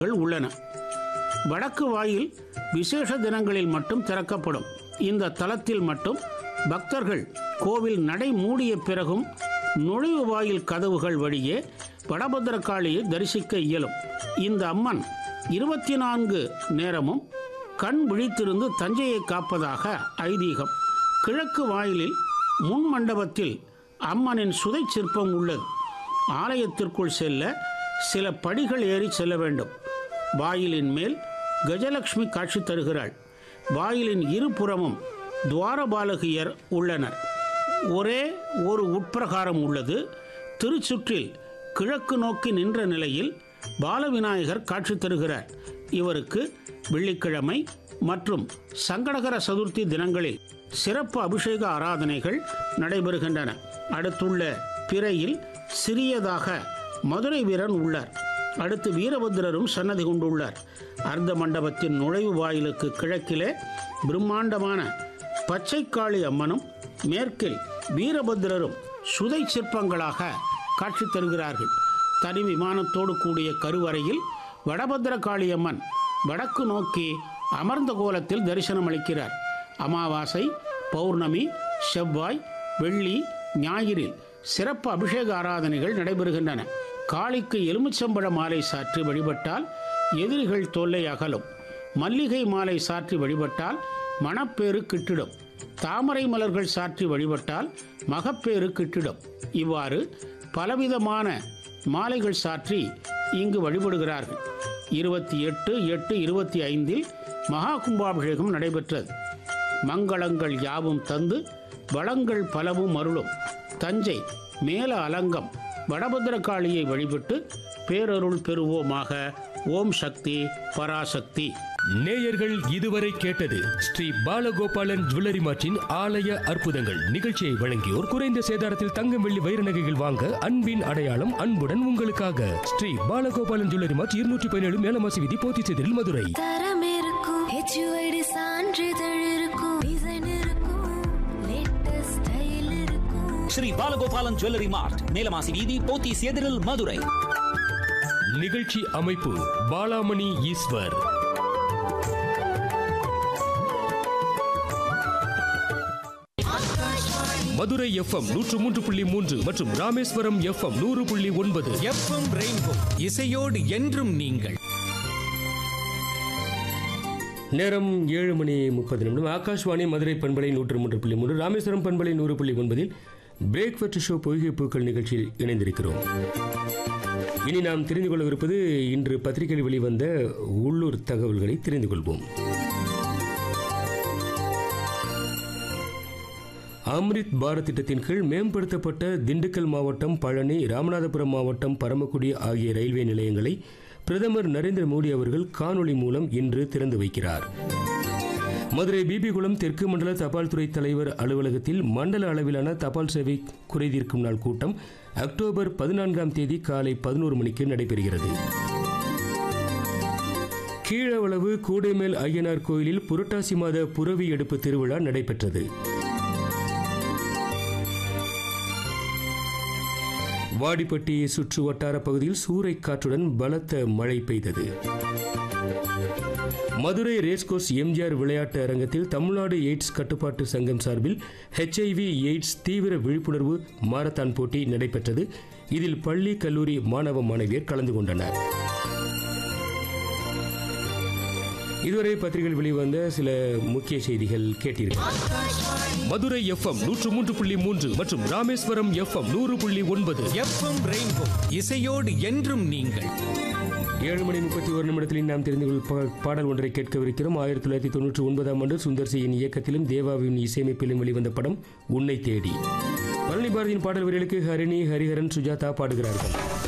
உள்ளன வடக்கு வாயில் விசேஷ தினங்களில் மட்டும் திறக்கப்படும் இந்த தலத்தில் மட்டும் பக்தர்கள் கோவில் நடை மூடிய பிறகும் நுழைவு வாயில் கதவுகள் வழியே வடபத்திரகாளியை தரிசிக்க இயலும் இந்த அம்மன் இருபத்தி நான்கு நேரமும் கண் விழித்திருந்து தஞ்சையை காப்பதாக ஐதீகம் கிழக்கு வாயிலில் முன் மண்டபத்தில் அம்மனின் சுதை சிற்பம் உள்ளது ஆலயத்திற்குள் செல்ல சில படிகள் ஏறி செல்ல வேண்டும் வாயிலின் மேல் கஜலட்சுமி காட்சி தருகிறாள் வாயிலின் இருபுறமும் துவாரபாலகியர் உள்ளனர் ஒரே ஒரு உட்பிரகாரம் உள்ளது திருச்சுற்றில் கிழக்கு நோக்கி நின்ற நிலையில் பாலவிநாயகர் காட்சி தருகிறார் இவருக்கு வெள்ளிக்கிழமை மற்றும் சங்கடகர சதுர்த்தி தினங்களில் சிறப்பு அபிஷேக ஆராதனைகள் நடைபெறுகின்றன அடுத்துள்ள பிறையில் சிறியதாக மதுரை வீரன் உள்ளார் அடுத்து வீரபத்திரரும் சன்னதி கொண்டுள்ளார் அர்த்த மண்டபத்தின் நுழைவு வாயிலுக்கு கிழக்கிலே பிரம்மாண்டமான பச்சைக்காளி அம்மனும் மேற்கில் வீரபத்திரரும் சுதை சிற்பங்களாக காட்சி தருகிறார்கள் தனி விமானத்தோடு கூடிய கருவறையில் வடபத்திர காளியம்மன் வடக்கு நோக்கி அமர்ந்த கோலத்தில் தரிசனம் அளிக்கிறார் அமாவாசை பௌர்ணமி செவ்வாய் வெள்ளி ஞாயிறில் சிறப்பு அபிஷேக ஆராதனைகள் நடைபெறுகின்றன காளிக்கு எலுமிச்சம்பழ மாலை சாற்றி வழிபட்டால் எதிரிகள் தொல்லை அகலும் மல்லிகை மாலை சாற்றி வழிபட்டால் மணப்பேறு கிட்டிடும் தாமரை மலர்கள் சாற்றி வழிபட்டால் மகப்பேறு கிட்டிடும் இவ்வாறு பலவிதமான மாலைகள் சாற்றி இங்கு வழிபடுகிறார்கள் இருபத்தி எட்டு எட்டு இருபத்தி ஐந்தில் மகா கும்பாபிஷேகம் நடைபெற்றது மங்களங்கள் யாவும் தந்து வளங்கள் பலவும் அருளும் தஞ்சை மேல அலங்கம் வடபத்திரகாளியை வழிபட்டு பேரருள் பெறுவோமாக ஓம் சக்தி பராசக்தி நேயர்கள் இதுவரை கேட்டது ஸ்ரீ பாலகோபாலன் ஜுவல்லரி மார்ட்டின் ஆலய அற்புதங்கள் நிகழ்ச்சியை வழங்கியோர் குறைந்த சேதாரத்தில் தங்கம் வெள்ளி வைர நகைகள் வாங்க அன்பின் அடையாளம் அன்புடன் உங்களுக்காக ஸ்ரீ பாலகோபாலன் ஜுவல்லரி மார்ட் இருநூற்றி பதினேழு மேலமாசி விதி போத்திச்செதில் மதுரை தரம் இருக்கும் ஹெச்யூஐடி சான்றிதழ் இருக்கும் டிசைன் இருக்கும் லேட்டஸ்ட் ஸ்டைல் இருக்கும் ஸ்ரீ பாலகோபாலன் ஜுவல்லரி மார்ட் மேலமாசி வீதி போத்தீஸ் எதிரில் மதுரை நிகழ்ச்சி அமைப்பு பாலாமணி ஈஸ்வர் மதுரை எஃப்எம் நூற்று மூன்று புள்ளி மூன்று மற்றும் ராமேஸ்வரம் எஃப்எம் நூறு புள்ளி ஒன்பது எஃப்எம் ரெயின்போ இசையோடு என்றும் நீங்கள் நேரம் ஏழு மணி முப்பது நிமிடம் ஆகாஷ்வாணி மதுரை பண்பலை நூற்று மூன்று புள்ளி மூன்று ராமேஸ்வரம் பண்பலை நூறு புள்ளி ஒன்பதில் பிரேக்ஃபாஸ்ட் ஷோ பொய்கை பூக்கள் நிகழ்ச்சியில் இணைந்திருக்கிறோம் இனி நாம் தெரிந்து கொள்ளவிருப்பது இன்று பத்திரிகையில் வெளிவந்த உள்ளூர் தகவல்களை தெரிந்து கொள்வோம் அம்ரித் பாரத் திட்டத்தின் கீழ் மேம்படுத்தப்பட்ட திண்டுக்கல் மாவட்டம் பழனி ராமநாதபுரம் மாவட்டம் பரமக்குடி ஆகிய ரயில்வே நிலையங்களை பிரதமர் நரேந்திர மோடி அவர்கள் காணொளி மூலம் இன்று திறந்து வைக்கிறார் மதுரை பிபிகுளம் தெற்கு மண்டல தபால் துறை தலைவர் அலுவலகத்தில் மண்டல அளவிலான தபால் சேவை குறைதீர்க்கும் நாள் கூட்டம் அக்டோபர் பதினான்காம் தேதி காலை பதினோரு மணிக்கு நடைபெறுகிறது கீழவளவு கூடைமேல் ஐயனார் கோயிலில் புரட்டாசி மாத புரவி எடுப்பு திருவிழா நடைபெற்றது வாடிப்பட்டி சுற்று வட்டார பகுதியில் சூறைக்காற்றுடன் பலத்த மழை பெய்தது மதுரை ரேஸ்கோர்ஸ் எம்ஜிஆர் விளையாட்டு அரங்கத்தில் தமிழ்நாடு எய்ட்ஸ் கட்டுப்பாட்டு சங்கம் சார்பில் ஹெச்ஐவி எய்ட்ஸ் தீவிர விழிப்புணர்வு மாரத்தான் போட்டி நடைபெற்றது இதில் பள்ளி கல்லூரி மாணவ மாணவியர் கலந்து கொண்டனர் இதுவரை பத்திரிகையில் வெளிவந்த சில முக்கிய செய்திகள் கேட்டீர்கள் மதுரை எஃப்எம் நூற்று மூன்று புள்ளி மூன்று மற்றும் ராமேஸ்வரம் எஃப்எம் நூறு புள்ளி ஒன்பது எஃப்எம் ரெயின்போ இசையோடு என்றும் நீங்கள் ஏழு மணி முப்பத்தி ஒரு நிமிடத்தில் நாம் தெரிந்து கொள் பா- பாடல் ஒன்றை கேட்கவிருக்கிறோம் ஆயிரத்தி தொள்ளாயிரத்தி தொண்ணூற்றி ஒன்பதாம் ஆண்டு சுந்தர் சியின் இயக்கத்திலும் தேவாவின் இசையமைப்பிலும் வெளிவந்த படம் உன்னை தேடி பழனி பாரதியின் பாடல் வரிகளுக்கு ஹரிணி ஹரிஹரன் சுஜாதா பாடுகிறார்கள்